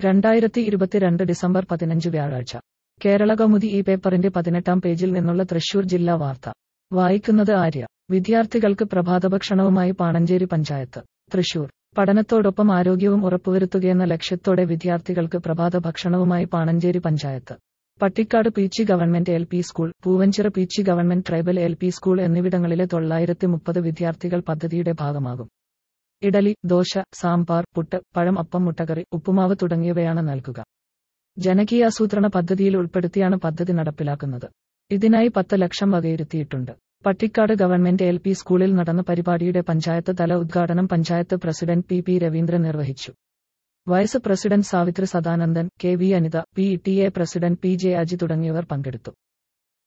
രണ്ടായിരത്തി ഇരുപത്തിരണ്ട് ഡിസംബർ പതിനഞ്ച് വ്യാഴാഴ്ച കേരള കൗമുദി ഈ പേപ്പറിന്റെ പതിനെട്ടാം പേജിൽ നിന്നുള്ള തൃശൂർ ജില്ലാ വാർത്ത വായിക്കുന്നത് ആര്യ വിദ്യാർത്ഥികൾക്ക് പ്രഭാതഭക്ഷണവുമായി പാണഞ്ചേരി പഞ്ചായത്ത് തൃശൂർ പഠനത്തോടൊപ്പം ആരോഗ്യവും ഉറപ്പുവരുത്തുകയെന്ന ലക്ഷ്യത്തോടെ വിദ്യാർത്ഥികൾക്ക് പ്രഭാത ഭക്ഷണവുമായി Panancherry panchayat Pattikkad Peechi government L P school Poovanchira Peechi government tribal L P school എന്നിവിടങ്ങളിലെ തൊള്ളായിരത്തി മുപ്പത് വിദ്യാർത്ഥികൾ പദ്ധതിയുടെ ഭാഗമാകും ഇഡലി ദോശ സാമ്പാർ പുട്ട് പഴം അപ്പം മുട്ടക്കറി ഉപ്പുമാവ് തുടങ്ങിയവയാണ് നൽകുക ജനകീയാസൂത്രണ പദ്ധതിയിൽ ഉൾപ്പെടുത്തിയാണ് പദ്ധതി നടപ്പിലാക്കുന്നത് ഇതിനായി പത്ത് ലക്ഷം വകയിരുത്തിയിട്ടുണ്ട് പട്ടിക്കാട് ഗവൺമെന്റ് എൽ പി സ്കൂളിൽ നടന്ന പരിപാടിയുടെ പഞ്ചായത്ത് തല ഉദ്ഘാടനം panchayat president P P Raveendran നിർവഹിച്ചു vice president Savithri Sadanandan K V Anitha P T A president P J Aji തുടങ്ങിയവർ പങ്കെടുത്തു